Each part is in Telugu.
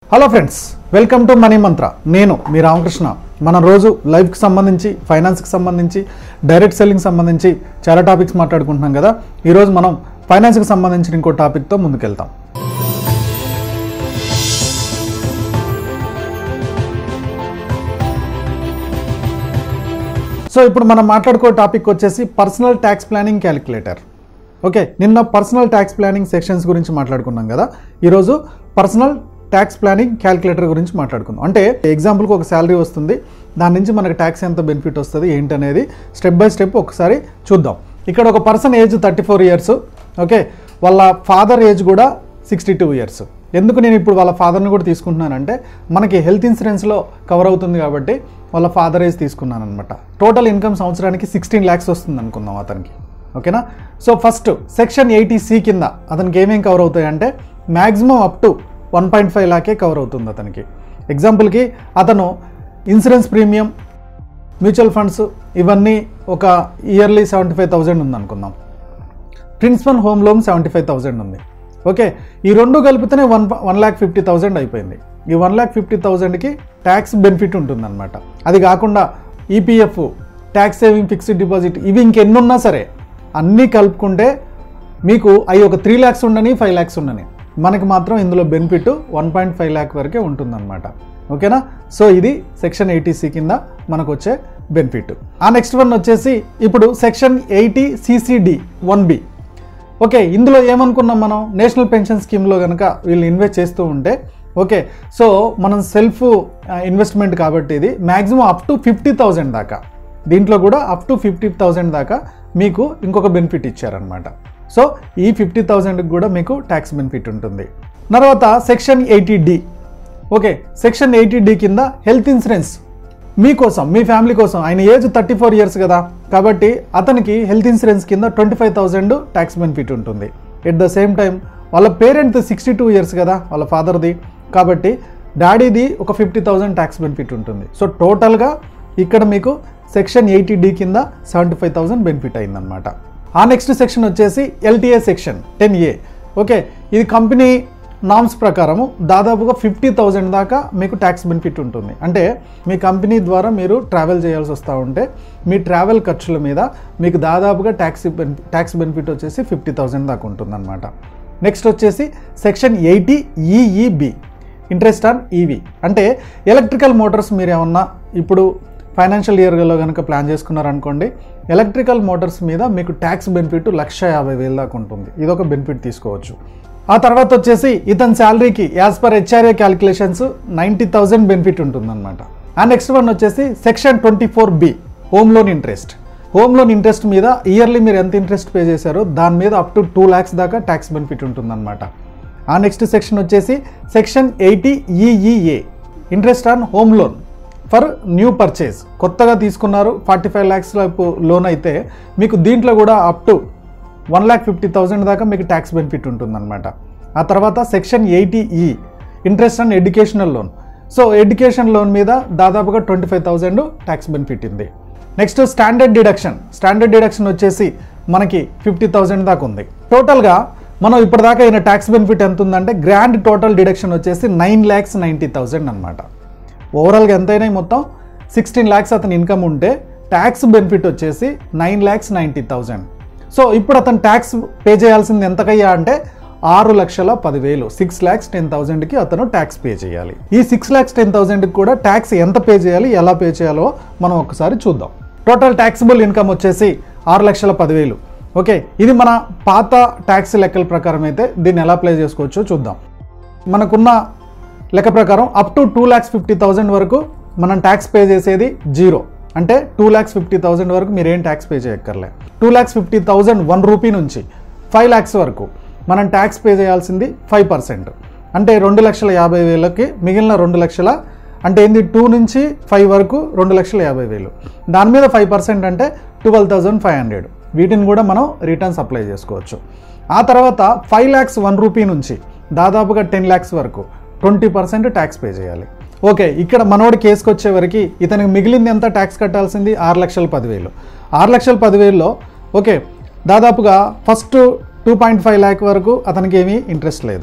hello friends welcome to money Mantra నేను మీ రామకృష్ణ మనం రోజు లైఫ్కి సంబంధించి ఫైనాన్స్కి సంబంధించి డైరెక్ట్ సెల్లింగ్ సంబంధించి చాలా టాపిక్స్ మాట్లాడుకుంటున్నాం కదా ఈరోజు మనం ఫైనాన్స్కి సంబంధించిన ఇంకో టాపిక్తో ముందుకెళ్తాం సో ఇప్పుడు మనం మాట్లాడుకో టాపిక్ వచ్చేసి personal tax planning calculator okay నిన్న పర్సనల్ ట్యాక్స్ ప్లానింగ్ సెక్షన్స్ గురించి మాట్లాడుకున్నాం కదా ఈరోజు పర్సనల్ ట్యాక్స్ ప్లానింగ్ క్యాలిక్యులేటర్ గురించి మాట్లాడుకుందాం అంటే ఎగ్జాంపుల్కి ఒక శాలరీ వస్తుంది దాని నుంచి మనకు ట్యాక్స్ ఎంత బెనిఫిట్ వస్తుంది ఏంటనేది స్టెప్ బై స్టెప్ ఒకసారి చూద్దాం ఇక్కడ ఒక person age thirty four years okay వాళ్ళ ఫాదర్ ఏజ్ కూడా సిక్స్టీ టూ ఇయర్స్ ఎందుకు నేను ఇప్పుడు వాళ్ళ ఫాదర్ని కూడా తీసుకుంటున్నానంటే మనకి హెల్త్ ఇన్సూరెన్స్లో కవర్ అవుతుంది కాబట్టి వాళ్ళ ఫాదర్ ఏజ్ తీసుకున్నాను అనమాట టోటల్ ఇన్కమ్ సంవత్సరానికి సిక్స్టీన్ ల్యాక్స్ వస్తుంది అనుకుందాం అతనికి ఓకేనా so first section eighty C కింద అతనికి ఏమేం కవర్ అవుతాయి అంటే maximum up to one point five లాకే కవర్ అవుతుంది అతనికి ఎగ్జాంపుల్కి అతను ఇన్సూరెన్స్ ప్రీమియం మ్యూచువల్ ఫండ్స్ ఇవన్నీ ఒక ఇయర్లీ సెవెంటీ ఫైవ్ థౌజండ్ ఉంది అనుకుందాం principal home loan seventy five thousand ఉంది ఓకే ఈ రెండు కలిపితేనే one one lakh fifty thousand అయిపోయింది ఈ వన్ ల్యాక్ ఫిఫ్టీ థౌజండ్కి ట్యాక్స్ బెనిఫిట్ ఉంటుందన్నమాట అది కాకుండా EPF tax saving fixed deposit ఇవి ఇంకెన్నున్నా సరే అన్నీ కలుపుకుంటే మీకు అవి ఒక త్రీ ల్యాక్స్ ఉండని ఫైవ్ ల్యాక్స్ ఉండని మనకి మాత్రం ఇందులో benefit one point five lakh వరకే ఉంటుందన్నమాట ఓకేనా సో ఇది సెక్షన్ ఎయిటీసీ కింద మనకు వచ్చే బెనిఫిట్ ఆ నెక్స్ట్ వన్ వచ్చేసి ఇప్పుడు section eighty CCD one B okay ఇందులో ఏమనుకున్నాం మనం నేషనల్ పెన్షన్ స్కీమ్లో కనుక వీళ్ళు ఇన్వెస్ట్ చేస్తూ ఉంటే ఓకే సో మనం సెల్ఫ్ ఇన్వెస్ట్మెంట్ కాబట్టి ఇది maximum up to fifty thousand దాకా దీంట్లో కూడా అప్ టు ఫిఫ్టీ థౌజండ్ దాకా మీకు ఇంకొక బెనిఫిట్ ఇచ్చారనమాట సో ఈ ఫిఫ్టీ థౌజండ్కి కూడా మీకు ట్యాక్స్ బెనిఫిట్ ఉంటుంది తర్వాత section eighty D okay section eighty D కింద హెల్త్ ఇన్సూరెన్స్ మీకోసం మీ ఫ్యామిలీ కోసం ఆయన ఏజ్ థర్టీ ఫోర్ ఇయర్స్ కదా కాబట్టి అతనికి హెల్త్ ఇన్సూరెన్స్ కింద twenty five thousand tax benefit ఉంటుంది ఎట్ ద సేమ్ టైం వాళ్ళ పేరెంట్ సిక్స్టీ టూ ఇయర్స్ కదా వాళ్ళ ఫాదర్ది కాబట్టి డాడీది ఒక ఫిఫ్టీ థౌజండ్ ట్యాక్స్ బెనిఫిట్ ఉంటుంది సో టోటల్గా ఇక్కడ మీకు సెక్షన్ ఎయిటీ డి కింద సెవెంటీ ఫైవ్ థౌజండ్ బెనిఫిట్ అయిందనమాట ఆ నెక్స్ట్ సెక్షన్ వచ్చేసి LTA section ten A okay ఇది కంపెనీ నామ్స్ ప్రకారము దాదాపుగా ఫిఫ్టీ థౌజండ్ దాకా మీకు ట్యాక్స్ బెనిఫిట్ ఉంటుంది అంటే మీ కంపెనీ ద్వారా మీరు ట్రావెల్ చేయాల్సి వస్తూ ఉంటే మీ ట్రావెల్ ఖర్చుల మీద మీకు దాదాపుగా ట్యాక్స్ ట్యాక్స్ బెనిఫిట్ వచ్చేసి ఫిఫ్టీ థౌజండ్ దాకా ఉంటుందన్నమాట నెక్స్ట్ వచ్చేసి section eighty EEB interest on EV అంటే ఎలక్ట్రికల్ మోటార్స్ మీరు ఏమన్నా ఇప్పుడు ఫైనాన్షియల్ ఇయర్లో కనుక ప్లాన్ చేసుకున్నారనుకోండి ఎలక్ట్రికల్ మోటార్స్ మీద మీకు ట్యాక్స్ బెనిఫిట్ లక్ష యాభై వేల దాకా ఉంటుంది ఇదొక బెనిఫిట్ తీసుకోవచ్చు ఆ తర్వాత వచ్చేసి ఇతని శాలరీకి as per HRA calculations ninety thousand benefit ఉంటుందన్నమాట ఆ నెక్స్ట్ వన్ వచ్చేసి section twenty four B home loan interest home loan interest మీద ఇయర్లీ మీరు ఎంత ఇంట్రెస్ట్ పే చేశారో దాని మీద అప్ టు టూ ల్యాక్స్ దాకా ట్యాక్స్ బెనిఫిట్ ఉంటుందన్నమాట ఆ నెక్స్ట్ సెక్షన్ వచ్చేసి section eighty EEA interest on home loan for new purchase కొత్తగా తీసుకున్నారు ఫార్టీ ఫైవ్ ల్యాక్స్ లోన్ అయితే మీకు దీంట్లో కూడా up to one lakh fifty thousand దాకా మీకు ట్యాక్స్ బెనిఫిట్ ఉంటుందన్నమాట ఆ తర్వాత section eighty E interest and educational loan so education loan మీద దాదాపుగా twenty five thousand tax benefit ఉంది next standard deduction standard deduction వచ్చేసి మనకి ఫిఫ్టీ థౌజండ్ దాకా ఉంది టోటల్గా మనం ఇప్పటిదాకా అయిన ట్యాక్స్ బెనిఫిట్ ఎంత ఉందంటే గ్రాండ్ టోటల్ డిడక్షన్ వచ్చేసి నైన్ ల్యాక్స్ నైంటీ థౌజండ్ అనమాట ఓవరాల్గా ఎంతైనా మొత్తం సిక్స్టీన్ ల్యాక్స్ అతని ఇన్కమ్ ఉంటే ట్యాక్స్ బెనిఫిట్ వచ్చేసి nine lakhs ninety thousand so ఇప్పుడు అతను ట్యాక్స్ పే చేయాల్సింది ఎంతకయ్యా అంటే ఆరు లక్షల పదివేలు సిక్స్ ల్యాక్స్ టెన్ థౌజండ్కి అతను ట్యాక్స్ పే చేయాలి ఈ సిక్స్ ల్యాక్స్ టెన్ థౌజండ్కి కూడా ట్యాక్స్ ఎంత పే చేయాలి ఎలా పే చేయాలో మనం ఒకసారి చూద్దాం టోటల్ ట్యాక్సిబుల్ ఇన్కమ్ వచ్చేసి ఆరు లక్షల పదివేలు ఓకే ఇది మన పాత ట్యాక్స్ లెక్కల ప్రకారం అయితే దీన్ని ఎలా ప్లే చేసుకోవచ్చో చూద్దాం మనకున్న లెక్క ప్రకారం up to two lakhs fifty thousand వరకు మనం ట్యాక్స్ పే చేసేది జీరో అంటే టూ ల్యాక్స్ ఫిఫ్టీ థౌజండ్ వరకు మీరు ఏం ట్యాక్స్ పే చేయక్కర్లే two lakhs fifty thousand one rupee నుంచి ఫైవ్ ల్యాక్స్ వరకు మనం ట్యాక్స్ పే చేయాల్సింది ఫైవ్ పర్సెంట్ అంటే రెండు లక్షల యాభై వేలకి మిగిలిన రెండు లక్షల అంటే ఏంది టూ నుంచి ఫైవ్ వరకు రెండు లక్షల యాభై వేలు దాని మీద ఫైవ్ పర్సెంట్ అంటే ట్వెల్వ్ థౌజండ్ ఫైవ్ హండ్రెడ్ వీటిని కూడా మనం రిటర్న్స్ అప్లై చేసుకోవచ్చు ఆ తర్వాత ఫైవ్ ల్యాక్స్ వన్ రూపీ నుంచి దాదాపుగా టెన్ ల్యాక్స్ వరకు ట్వంటీ పర్సెంట్ ట్యాక్స్ పే చేయాలి ఓకే ఇక్కడ మనోడి కేసుకి వచ్చే వరకు ఇతనికి మిగిలింది ఎంత ట్యాక్స్ కట్టాల్సింది ఆరు లక్షల పదివేలు ఆరు లక్షల పదివేల్లో ఓకే దాదాపుగా first two point five lakh వరకు అతనికి ఏమీ ఇంట్రెస్ట్ లేదు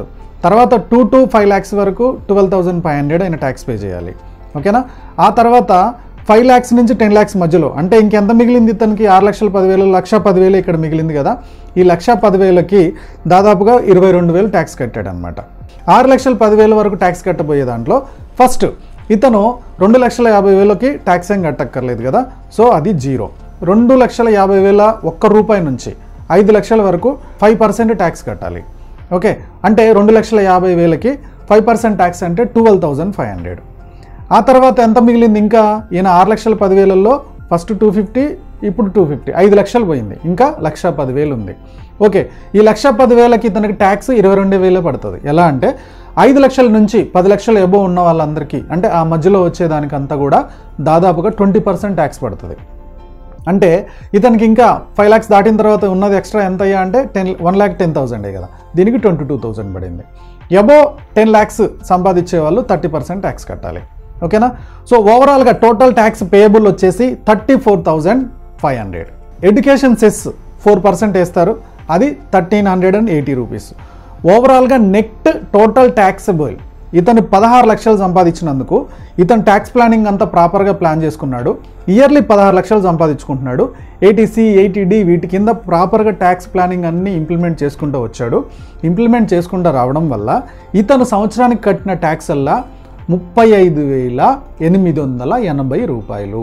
తర్వాత టూ టు ఫైవ్ ల్యాక్స్ వరకు ట్వెల్వ్ థౌజండ్ ఫైవ్ హండ్రెడ్ ఆయన ట్యాక్స్ పే చేయాలి ఓకేనా ఆ తర్వాత ఫైవ్ ల్యాక్స్ నుంచి టెన్ ల్యాక్స్ మధ్యలో అంటే ఇంకెంత మిగిలింది ఇతనికి ఆరు లక్షల పదివేలు లక్ష పదివేలు ఇక్కడ మిగిలింది కదా ఈ లక్ష పదివేలకి దాదాపుగా ఇరవై రెండు వేలు ట్యాక్స్ కట్టాడు అనమాట ఆరు లక్షల పదివేల వరకు ట్యాక్స్ కట్టబోయే దాంట్లో ఫస్ట్ ఇతను రెండు లక్షల యాభై వేలకి ట్యాక్స్ ఏం కట్టక్కర్లేదు కదా సో అది జీరో రెండు లక్షల యాభై వేల ఒక్క రూపాయి నుంచి ఐదు లక్షల వరకు ఫైవ్ పర్సెంట్ ట్యాక్స్ కట్టాలి ఓకే అంటే రెండు లక్షల యాభై వేలకి ఫైవ్ పర్సెంట్ ట్యాక్స్ అంటే ట్వెల్వ్ థౌజండ్ ఫైవ్ హండ్రెడ్ ఆ తర్వాత ఎంత మిగిలింది ఇంకా ఈయన ఆరు లక్షల పదివేలలో ఫస్ట్ టూ ఫిఫ్టీ ఇప్పుడు టూ ఫిఫ్టీ ఐదు లక్షలు పోయింది ఇంకా లక్ష పదివేలు ఉంది ఓకే ఈ లక్ష పదివేలకి ఇతనికి ట్యాక్స్ ఇరవై రెండు వేలే పడుతుంది ఎలా అంటే ఐదు లక్షల నుంచి పది లక్షల ఎబో ఉన్న వాళ్ళందరికీ అంటే ఆ మధ్యలో వచ్చేదానికంతా కూడా దాదాపుగా ట్వంటీ పర్సెంట్ ట్యాక్స్ పడుతుంది అంటే ఇతనికి ఇంకా ఫైవ్ ల్యాక్స్ దాటిన తర్వాత ఉన్నది ఎక్స్ట్రా ఎంత అయ్యా అంటే టెన్ వన్ ల్యాక్ టెన్ థౌసండే కదా దీనికి ట్వంటీ టూ థౌసండ్ పడింది ఎబో టెన్ ల్యాక్స్ సంపాదించే వాళ్ళు థర్టీ పర్సెంట్ ట్యాక్స్ కట్టాలి ఓకేనా సో ఓవరాల్గా టోటల్ ట్యాక్స్ పేయబుల్ వచ్చేసి thirty four thousand five hundred education cess four percent వేస్తారు అది thirteen hundred and eighty rupees ఓవరాల్గా నెట్ టోటల్ ట్యాక్సబుల్ ఇతను పదహారు లక్షలు సంపాదించినందుకు ఇతను ట్యాక్స్ ప్లానింగ్ అంతా ప్రాపర్గా ప్లాన్ చేసుకున్నాడు ఇయర్లీ పదహారు లక్షలు సంపాదించుకుంటున్నాడు ఏటీసీ ఏటీడీ వీటి కింద ప్రాపర్గా ట్యాక్స్ ప్లానింగ్ అన్ని ఇంప్లిమెంట్ చేసుకుంటూ వచ్చాడు ఇంప్లిమెంట్ చేసుకుంటూ రావడం వల్ల ఇతను సంవత్సరానికి కట్టిన ట్యాక్స్ అల్లా ముప్పై ఐదు వేల ఎనిమిది వందల ఎనభై రూపాయలు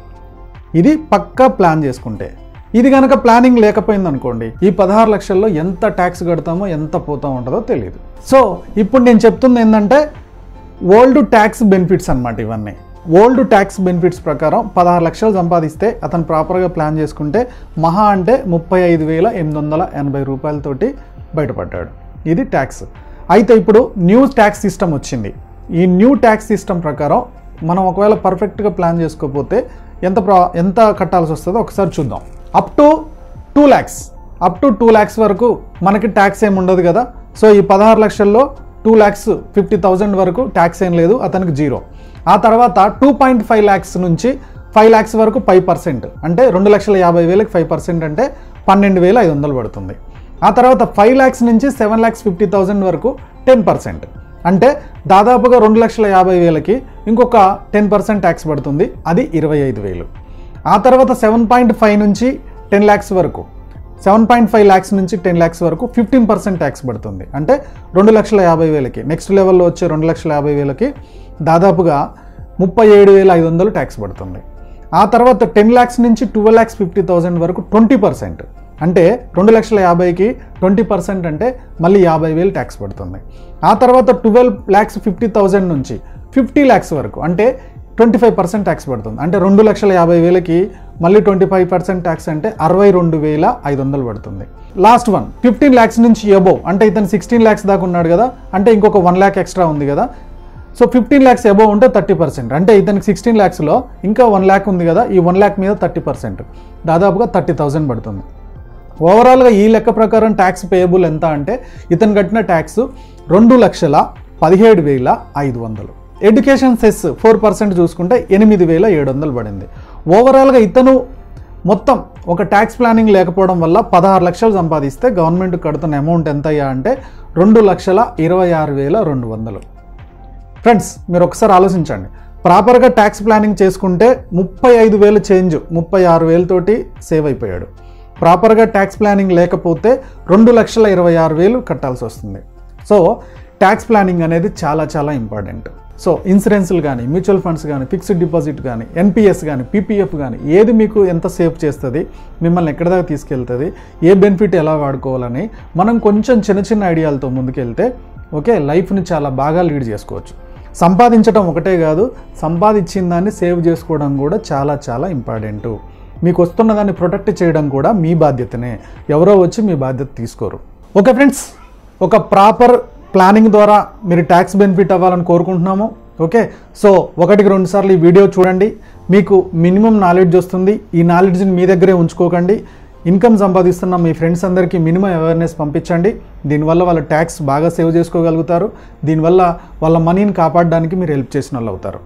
ఇది పక్కా ప్లాన్ చేసుకుంటే ఇది కనుక ప్లానింగ్ లేకపోయింది అనుకోండి ఈ పదహారు లక్షల్లో ఎంత ట్యాక్స్ కడతామో ఎంత పోతా ఉంటుందో తెలియదు సో ఇప్పుడు నేను చెప్తుంది ఏంటంటే ఓల్డ్ ట్యాక్స్ బెనిఫిట్స్ అన్నమాట ఇవన్నీ ఓల్డ్ ట్యాక్స్ బెనిఫిట్స్ ప్రకారం పదహారు లక్షలు సంపాదిస్తే అతను ప్రాపర్గా ప్లాన్ చేసుకుంటే మహా అంటే ముప్పై ఐదు వేల ఎనిమిది వందల ఎనభై రూపాయలతోటి బయటపడ్డాడు ఇది ట్యాక్స్ అయితే ఇప్పుడు న్యూ ట్యాక్స్ సిస్టమ్ వచ్చింది ఈ న్యూ ట్యాక్స్ సిస్టమ్ ప్రకారం మనం ఒకవేళ పర్ఫెక్ట్గా ప్లాన్ చేసుకోకపోతే ఎంత ప్రా ఎంత కట్టాల్సి వస్తుందో ఒకసారి చూద్దాం up to two lakhs up to two lakhs వరకు మనకి ట్యాక్స్ ఏమి ఉండదు కదా సో ఈ పదహారు లక్షల్లో టూ ల్యాక్స్ ఫిఫ్టీ థౌజండ్ వరకు ట్యాక్స్ ఏం లేదు అతనికి జీరో ఆ తర్వాత టూ పాయింట్ ఫైవ్ ల్యాక్స్ నుంచి ఫైవ్ ల్యాక్స్ వరకు ఫైవ్ పర్సెంట్ అంటే రెండు లక్షల యాభై వేలకి ఫైవ్ పర్సెంట్ అంటే పన్నెండు వేల ఐదు వందలు పడుతుంది ఆ తర్వాత ఫైవ్ ల్యాక్స్ నుంచి సెవెన్ ల్యాక్స్ ఫిఫ్టీ థౌజండ్ వరకు టెన్ పర్సెంట్ అంటే దాదాపుగా రెండు లక్షల యాభై వేలకి ఇంకొక టెన్ పర్సెంట్ ట్యాక్స్ పడుతుంది అది ఇరవై ఐదు వేలు ఆ తర్వాత సెవెన్ పాయింట్ ఫైవ్ నుంచి టెన్ ల్యాక్స్ వరకు సెవెన్ పాయింట్ ఫైవ్ ల్యాక్స్ నుంచి టెన్ ల్యాక్స్ వరకు ఫిఫ్టీన్ పర్సెంట్ ట్యాక్స్ పడుతుంది అంటే రెండు లక్షల యాభై వేలకి నెక్స్ట్ లెవెల్లో వచ్చే రెండు లక్షల యాభై వేలకి దాదాపుగా ముప్పై ఏడు వేల ఐదు వందలు ట్యాక్స్ పడుతుంది ఆ తర్వాత టెన్ ల్యాక్స్ నుంచి ట్వెల్వ్ ల్యాక్స్ ఫిఫ్టీ థౌసండ్ వరకు ట్వంటీ పర్సెంట్ అంటే రెండు లక్షల యాభైకి ట్వంటీ పర్సెంట్ అంటే మళ్ళీ యాభై వేలు ట్యాక్స్ పడుతుంది ఆ తర్వాత ట్వెల్వ్ ల్యాక్స్ ఫిఫ్టీ థౌజండ్ నుంచి ఫిఫ్టీ ల్యాక్స్ వరకు అంటే ట్వంటీ ఫైవ్ పర్సెంట్ ట్యాక్స్ పడుతుంది అంటే రెండు లక్షల యాభై వేలకి మళ్ళీ ట్వంటీ ఫైవ్ పర్సెంట్ ట్యాక్స్ అంటే అరవై రెండు వేల ఐదు వందలు పడుతుంది లాస్ట్ వన్ ఫిఫ్టీన్ ల్యాక్స్ నుంచి ఎబో అంటే ఇతను సిక్స్టీన్ ల్యాక్స్ దాకా ఉన్నాడు కదా అంటే ఇంకొక వన్ ల్యాక్ ఎక్స్ట్రా ఉంది కదా సో ఫిఫ్టీన్ ల్యాక్స్ ఎబో ఉంటే థర్టీ పర్సెంట్ అంటే ఇతనికి సిక్స్టీన్ ల్యాక్స్లో ఇంకా వన్ ల్యాక్ ఉంది కదా ఈ వన్ ల్యాక్ మీద థర్టీ పర్సెంట్ దాదాపుగా థర్టీ థౌజండ్ పడుతుంది ఓవరాల్గా ఈ లెక్క ప్రకారం ట్యాక్స్ పేయబుల్ ఎంత అంటే ఇతను కట్టిన ట్యాక్స్ రెండు లక్షల పదిహేడు వేల ఐదు వందలు ఎడ్యుకేషన్ సెస్ ఫోర్ పర్సెంట్ చూసుకుంటే ఎనిమిది వేల ఏడు వందలు పడింది ఓవరాల్గా ఇతను మొత్తం ఒక ట్యాక్స్ ప్లానింగ్ లేకపోవడం వల్ల పదహారు లక్షలు సంపాదిస్తే గవర్నమెంట్ కడుతున్న అమౌంట్ ఎంత అయ్యా అంటే రెండు లక్షల ఇరవై ఆరు వేల రెండు వందలు ఫ్రెండ్స్ మీరు ఒకసారి ఆలోచించండి ప్రాపర్గా ట్యాక్స్ ప్లానింగ్ చేసుకుంటే ముప్పై ఐదు వేలు చేంజ్ ముప్పై ఆరు వేలతోటి సేవ్ అయిపోయాడు ప్రాపర్గా ట్యాక్స్ ప్లానింగ్ లేకపోతే రెండు లక్షల ఇరవై ఆరు వేలు కట్టాల్సి వస్తుంది సో ట్యాక్స్ ప్లానింగ్ అనేది చాలా చాలా ఇంపార్టెంట్ సో ఇన్సూరెన్స్లు కానీ మ్యూచువల్ ఫండ్స్ కానీ ఫిక్స్డ్ డిపాజిట్ కానీ ఎన్పిఎస్ కానీ పీపీఎఫ్ కానీ ఏది మీకు ఎంత సేవ్ చేస్తుంది మిమ్మల్ని ఎక్కడి దాకా తీసుకెళ్తుంది ఏ బెనిఫిట్ ఎలా వాడుకోవాలని మనం కొంచెం చిన్న చిన్న ఐడియాలతో ముందుకెళ్తే ఓకే లైఫ్ని చాలా బాగా లీడ్ చేసుకోవచ్చు సంపాదించడం ఒకటే కాదు సంపాదించిన దాన్ని సేవ్ చేసుకోవడం కూడా చాలా చాలా ఇంపార్టెంట్ మీకు వస్తున్న దాన్ని ప్రొటెక్ట్ చేయడం కూడా మీ బాధ్యతనే ఎవరో వచ్చి మీ బాధ్యత తీసుకోరు ఓకే ఫ్రెండ్స్ ఒక ప్రాపర్ ప్లానింగ్ ద్వారా మీరు ట్యాక్స్ బెనిఫిట్ అవ్వాలని కోరుకుంటున్నాము ఓకే సో ఒకటికి రెండు సార్లు ఈ వీడియో చూడండి మీకు మినిమం నాలెడ్జ్ వస్తుంది ఈ నాలెడ్జ్ని మీ దగ్గరే ఉంచుకోకండి ఇన్కమ్ సంపాదిస్తున్న మీ ఫ్రెండ్స్ అందరికీ మినిమం అవేర్నెస్ పంపించండి దీనివల్ల వాళ్ళ ట్యాక్స్ బాగా సేవ్ చేసుకోగలుగుతారు దీనివల్ల వాళ్ళ మనీని కాపాడడానికి మీరు హెల్ప్ చేసిన వాళ్ళు అవుతారు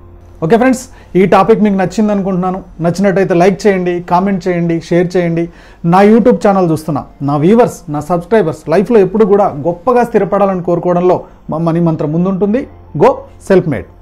ఓకే ఫ్రెండ్స్ ఈ టాపిక్ మీకు నచ్చింది అనుకుంటున్నాను నచ్చినట్టయితే లైక్ చేయండి కామెంట్ చేయండి షేర్ చేయండి నా యూట్యూబ్ ఛానల్ చూస్తున్నా నా వ్యూవర్స్ నా సబ్స్క్రైబర్స్ లైఫ్లో ఎప్పుడు కూడా గొప్పగా స్థిరపడాలని కోరుకోవడంలో మా మనీ మంత్రం ముందుంటుంది గో సెల్ఫ్ మేడ్